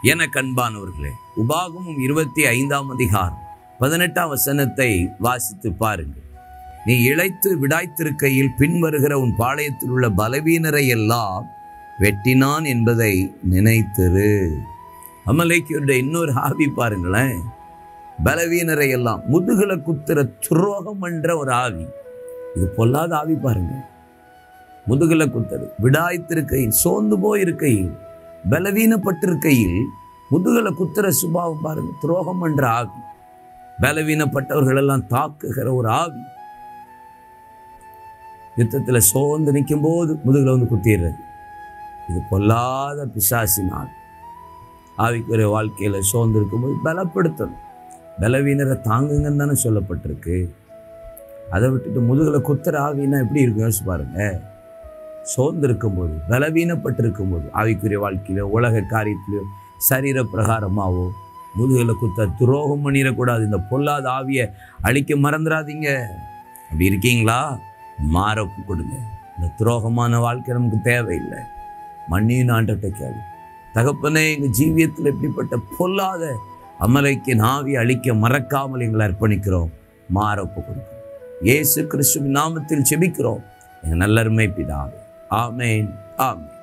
என கண்பானவர்களே உபாகமும் இருபத்தி ஐந்தாம் அதிகாரம் பதினெட்டாம் வசனத்தை வாசித்து பாருங்கள் நீ இழைத்து விடாய்த்திருக்கையில் பின்வருகிற உன் பாளையத்தில் உள்ள பலவீனரை எல்லாம் வெட்டினான் என்பதை நினைத்திரு அமலேக்கியருடைய இன்னொரு ஹாபி பாருங்களேன் பலவீனரை எல்லாம் முதுகுல குத்துற துரோகம் என்ற ஒரு ஆவி இது பொல்லாத ஆவி பாருங்க முதுகுல குத்தரு விடாய்த்திருக்கையில் சோர்ந்து போயிருக்கையில் பலவீனப்பட்டிருக்கையில் முதுகுல குத்துற சுபாவம் பாருங்க துரோகம் என்ற ஆவி பலவீனப்பட்டவர்கள் எல்லாம் தாக்குகிற ஒரு ஆவி யுத்தத்தில் சோர்ந்து நிற்கும் போது முதுகுல வந்து குத்திடுறது இது பொல்லாத பிசாசினால் ஆவிக்குரிய வாழ்க்கையில் சோர்ந்து இருக்கும்போது பலப்படுத்தணும் பலவீனரை தாங்குங்கன்னு தானே சொல்லப்பட்டிருக்கு அதை விட்டுட்டு முதுகில் குத்துற ஆவின்னா எப்படி இருக்கும் யோசிச்சு பாருங்க சோர்ந்து இருக்கும்போது பலவீனப்பட்டிருக்கும் போது ஆவிக்குரிய வாழ்க்கையிலோ உலக காரியத்திலையோ சரீர பிரகாரமாவோ முதுகில் குத்த துரோகம் பண்ணிடக்கூடாது இந்த பொல்லாத ஆவியை அழிக்க மறந்துடாதீங்க அப்படி இருக்கீங்களா மாறப்பு கொடுங்க இந்த துரோகமான வாழ்க்கை நமக்கு தேவையில்லை மண்ணியின் ஆண்டத்தை கேள்வி தகப்பனே எங்கள் ஜீவியத்தில் எப்படிப்பட்ட பொல்லாத அமலைக்கு நாவி அழிக்க மறக்காமல் எங்களை அர்ப்பணிக்கிறோம் மாறப்பு கொடுக்கிறோம் இயேசு கிறிஸ்துவின் நாமத்தில் செபிக்கிறோம் எங்கள் நல்லருமை பிதாவே ஆமேன் ஆமேன்